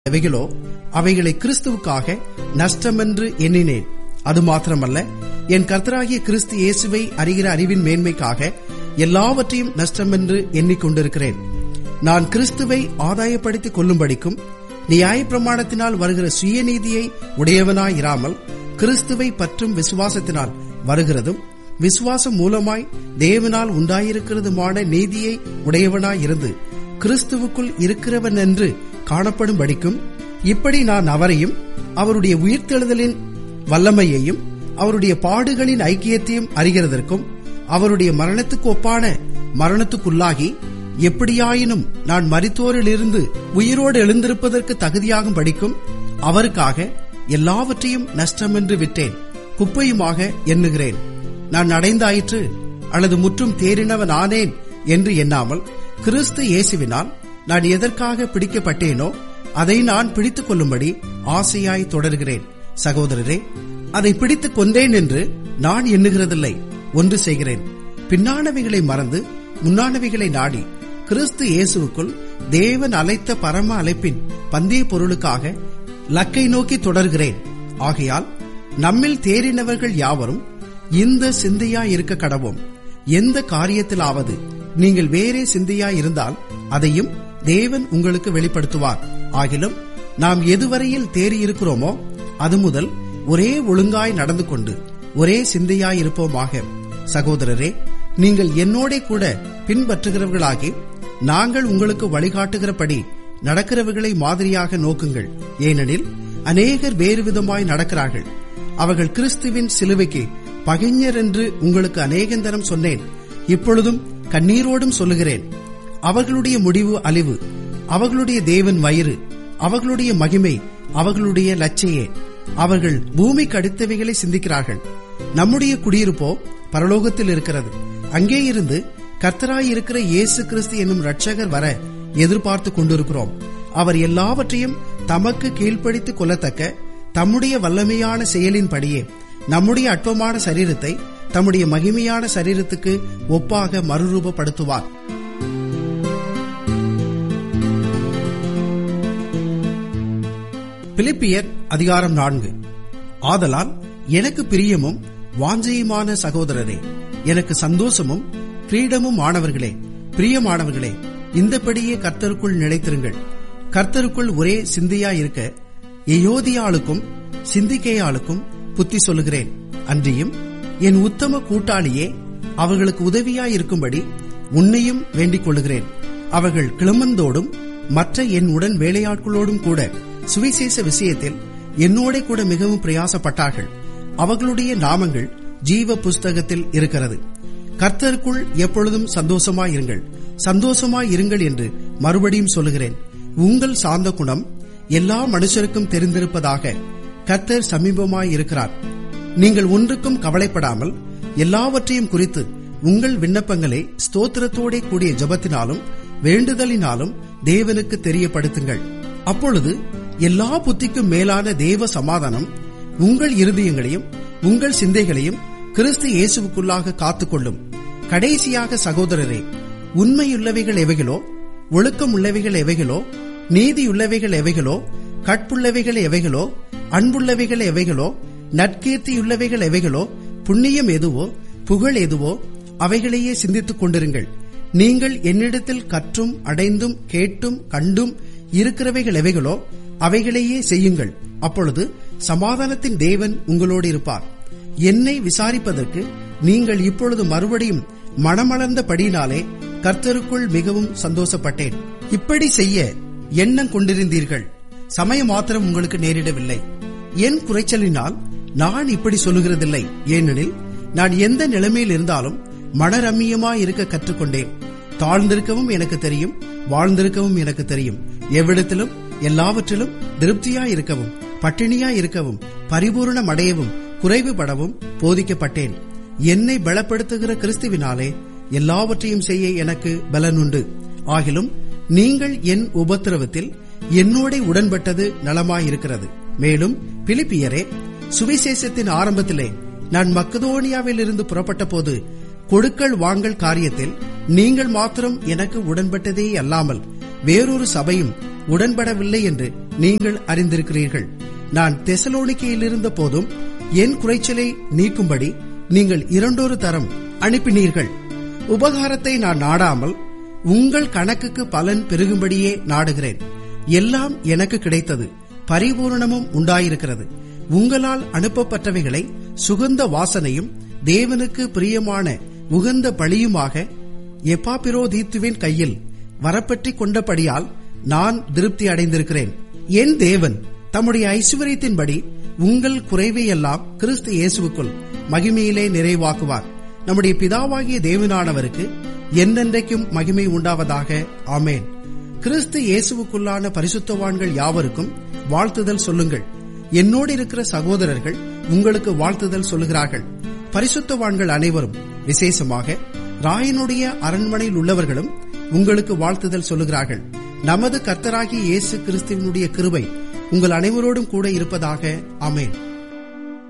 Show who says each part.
Speaker 1: எவைகளோ அவைகளை கிறிஸ்துவுக்காக நஷ்டமென்று எண்ணினேன் அது மாத்திரமல்ல என் கர்த்தராகிய கிறிஸ்து இயேசுவை அறிகிற அறிவின் மேன்மைக்காக எல்லாவற்றையும் நஷ்டமென்று எண்ணிக்கொண்டிருக்கிறேன் நான் கிறிஸ்துவை ஆதாயப்படுத்திக் கொள்ளும்படிக்கும் நியாயப்பிரமாணத்தினால் வருகிற சுயநீதியை உடையவனாயிராமல் கிறிஸ்துவை பற்றும் விசுவாசத்தினால் வருகிறதும் விசுவாசம் மூலமாய் தேவனால் உண்டாயிருக்கிறதுமான நீதியை உடையவனாயிருந்து கிறிஸ்துவுக்குள் இருக்கிறவன் என்று காணப்படும்படிக்கும் இப்படி நான் அவரையும் அவருடைய உயிர்த்தெழுதலின் வல்லமையையும் அவருடைய பாடுகளின் ஐக்கியத்தையும் அறிகிறதற்கும் அவருடைய மரணத்துக்கு ஒப்பான மரணத்துக்குள்ளாகி எப்படியாயினும் நான் மரித்தோரிலிருந்து உயிரோடு எழுந்திருப்பதற்கு தகுதியாகும் படிக்கும் அவருக்காக எல்லாவற்றையும் நஷ்டமென்று விட்டேன் குப்பையுமாக எண்ணுகிறேன் நான் அடைந்தாயிற்று அல்லது முற்றும் தேறினவன் ஆனேன் என்று எண்ணாமல் கிறிஸ்து இயேசுவினால் நான் எதற்காக பிடிக்கப்பட்டேனோ அதை நான் பிடித்துக் கொள்ளும்படி ஆசையாய் தொடர்கிறேன் சகோதரரே அதை பிடித்துக் கொண்டேன் என்று நான் எண்ணுகிறதில்லை ஒன்று செய்கிறேன் பின்னானவைகளை மறந்து முன்னானவைகளை நாடி கிறிஸ்து இயேசுவுக்குள் தேவன் அழைத்த பரம அழைப்பின் பந்தய பொருளுக்காக லக்கை நோக்கி தொடர்கிறேன் ஆகையால் நம்மில் தேறினவர்கள் யாவரும் இந்த சிந்தையா இருக்க கடவோம் எந்த காரியத்திலாவது நீங்கள் வேறே சிந்தையா இருந்தால் அதையும் தேவன் உங்களுக்கு வெளிப்படுத்துவார் ஆகிலும் நாம் எதுவரையில் தேறி இருக்கிறோமோ அது முதல் ஒரே ஒழுங்காய் நடந்து கொண்டு ஒரே சிந்தையாய் இருப்போமாக சகோதரரே நீங்கள் என்னோட கூட பின்பற்றுகிறவர்களாகி நாங்கள் உங்களுக்கு வழிகாட்டுகிறபடி நடக்கிறவர்களை மாதிரியாக நோக்குங்கள் ஏனெனில் அநேகர் வேறு விதமாய் நடக்கிறார்கள் அவர்கள் கிறிஸ்துவின் சிலுவைக்கு பகைஞர் என்று உங்களுக்கு அநேகந்தரம் சொன்னேன் இப்பொழுதும் கண்ணீரோடும் சொல்லுகிறேன் அவர்களுடைய முடிவு அழிவு அவர்களுடைய தேவன் வயிறு அவர்களுடைய மகிமை அவர்களுடைய லட்சையே அவர்கள் பூமிக்கு அடுத்தவைகளை சிந்திக்கிறார்கள் நம்முடைய குடியிருப்போ பரலோகத்தில் இருக்கிறது அங்கே இருந்து கர்த்தராயிருக்கிற இயேசு கிறிஸ்து என்னும் ரட்சகர் வர எதிர்பார்த்து கொண்டிருக்கிறோம் அவர் எல்லாவற்றையும் தமக்கு கீழ்ப்படுத்திக் கொள்ளத்தக்க தம்முடைய வல்லமையான செயலின்படியே நம்முடைய அற்பமான சரீரத்தை தம்முடைய மகிமையான சரீரத்துக்கு ஒப்பாக மறுரூபப்படுத்துவார் பிலிப்பியர் அதிகாரம் நான்கு ஆதலால் எனக்கு பிரியமும் வாஞ்சையுமான சகோதரரே எனக்கு சந்தோஷமும் கிரீடமும் ஆனவர்களே பிரியமானவர்களே இந்தபடியே கர்த்தருக்குள் நிலைத்திருங்கள் கர்த்தருக்குள் ஒரே சிந்தையா இருக்க எயோதியாளுக்கும் சிந்திக்கையாளுக்கும் புத்தி சொல்லுகிறேன் அன்றியும் என் உத்தம கூட்டாளியே அவர்களுக்கு உதவியாயிருக்கும்படி உன்னையும் வேண்டிக் கொள்ளுகிறேன் அவர்கள் கிளம்பந்தோடும் மற்ற என் உடன் வேலையாட்களோடும் கூட சுவிசேஷ விஷயத்தில் என்னோட கூட மிகவும் பிரயாசப்பட்டார்கள் அவர்களுடைய நாமங்கள் ஜீவ புஸ்தகத்தில் இருக்கிறது கர்த்தருக்குள் எப்பொழுதும் சந்தோஷமாயிருங்கள் சந்தோஷமாயிருங்கள் என்று மறுபடியும் சொல்லுகிறேன் உங்கள் சாந்த குணம் எல்லா மனுஷருக்கும் தெரிந்திருப்பதாக கர்த்தர் சமீபமாயிருக்கிறார் நீங்கள் ஒன்றுக்கும் கவலைப்படாமல் எல்லாவற்றையும் குறித்து உங்கள் விண்ணப்பங்களை ஸ்தோத்திரத்தோட கூடிய ஜபத்தினாலும் வேண்டுதலினாலும் தேவனுக்கு தெரியப்படுத்துங்கள் அப்பொழுது எல்லா புத்திக்கும் மேலான தேவ சமாதானம் உங்கள் இருதயங்களையும் உங்கள் சிந்தைகளையும் கிறிஸ்து இயேசுவுக்குள்ளாக காத்துக்கொள்ளும் கடைசியாக சகோதரரே உண்மையுள்ளவைகள் எவைகளோ ஒழுக்கம் உள்ளவைகள் எவைகளோ நீதியுள்ளவைகள் எவைகளோ கட்புள்ளவைகள் எவைகளோ அன்புள்ளவைகள் எவைகளோ நற்கீர்த்தியுள்ளவைகள் எவைகளோ புண்ணியம் எதுவோ புகழ் எதுவோ அவைகளையே சிந்தித்துக் கொண்டிருங்கள் நீங்கள் என்னிடத்தில் கற்றும் அடைந்தும் கேட்டும் கண்டும் இருக்கிறவைகள் எவைகளோ அவைகளையே செய்யுங்கள் அப்பொழுது சமாதானத்தின் தேவன் உங்களோடு இருப்பார் என்னை விசாரிப்பதற்கு நீங்கள் இப்பொழுது மறுபடியும் மனமளர்ந்தபடியினாலே கர்த்தருக்குள் மிகவும் சந்தோஷப்பட்டேன் இப்படி செய்ய எண்ணம் கொண்டிருந்தீர்கள் சமயம் மாத்திரம் உங்களுக்கு நேரிடவில்லை என் குறைச்சலினால் நான் இப்படி சொல்லுகிறதில்லை ஏனெனில் நான் எந்த நிலைமையில் இருந்தாலும் மனரம்மியமாய் இருக்க கற்றுக்கொண்டேன் தாழ்ந்திருக்கவும் எனக்கு தெரியும் வாழ்ந்திருக்கவும் எனக்கு தெரியும் எவ்விடத்திலும் எல்லாவற்றிலும் திருப்தியா இருக்கவும் பட்டினியா இருக்கவும் பரிபூர்ணம் அடையவும் குறைவுபடவும் போதிக்கப்பட்டேன் என்னை பலப்படுத்துகிற கிறிஸ்துவினாலே எல்லாவற்றையும் செய்ய எனக்கு பலனுண்டு ஆகிலும் நீங்கள் என் உபத்திரவத்தில் என்னோட உடன்பட்டது நலமாயிருக்கிறது மேலும் பிலிப்பியரே சுவிசேஷத்தின் ஆரம்பத்திலே நான் மக்கதோனியாவில் இருந்து புறப்பட்ட போது கொடுக்கல் வாங்கல் காரியத்தில் நீங்கள் மாத்திரம் எனக்கு உடன்பட்டதே அல்லாமல் வேறொரு சபையும் உடன்படவில்லை என்று நீங்கள் அறிந்திருக்கிறீர்கள் நான் தெசலோனிக்கையில் இருந்த போதும் என் குறைச்சலை நீக்கும்படி நீங்கள் இரண்டொரு தரம் அனுப்பினீர்கள் உபகாரத்தை நான் நாடாமல் உங்கள் கணக்குக்கு பலன் பெருகும்படியே நாடுகிறேன் எல்லாம் எனக்கு கிடைத்தது பரிபூரணமும் உண்டாயிருக்கிறது உங்களால் அனுப்பப்பட்டவைகளை சுகந்த வாசனையும் தேவனுக்கு பிரியமான உகந்த பழியுமாக எப்பாபிரோதீத்துவின் கையில் வரப்பற்றி கொண்டபடியால் நான் திருப்தி அடைந்திருக்கிறேன் என் தேவன் தம்முடைய ஐஸ்வர்யத்தின்படி உங்கள் குறைவையெல்லாம் கிறிஸ்து இயேசுவுக்குள் மகிமையிலே நிறைவாக்குவார் நம்முடைய பிதாவாகிய தேவனானவருக்கு என்னென்றைக்கும் மகிமை உண்டாவதாக ஆமேன் கிறிஸ்து இயேசுவுக்குள்ளான பரிசுத்தவான்கள் யாவருக்கும் வாழ்த்துதல் சொல்லுங்கள் என்னோடு இருக்கிற சகோதரர்கள் உங்களுக்கு வாழ்த்துதல் சொல்லுகிறார்கள் பரிசுத்தவான்கள் அனைவரும் விசேஷமாக ராயனுடைய அரண்மனையில் உள்ளவர்களும் உங்களுக்கு வாழ்த்துதல் சொல்லுகிறார்கள் நமது கர்த்தராகிய இயேசு கிறிஸ்துவனுடைய கிருபை உங்கள் அனைவரோடும் கூட இருப்பதாக ஆமேன்